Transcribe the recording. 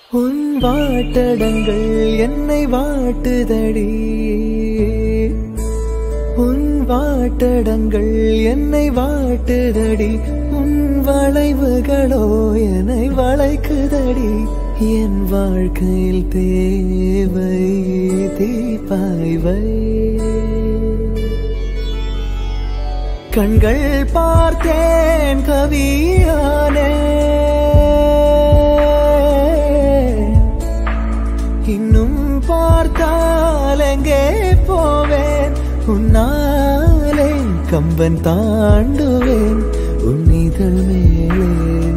உன் வாட்டடங்கள் என்னை வாட்டுதடி உன் வாட்டடங்கள் என்னை வாட்டுதடி உன் வளைவுகளோ என்னை வளைக்குதடி என் வாழ்க்கையில் தேவை தீபாய்வை கண்கள் பார்த்தேன் கவியானே இன்னும் பார்த்தால் எங்கே போவேன் உன்னாலே கம்பன் தாண்டுவேன் உன் இதழ் மேலே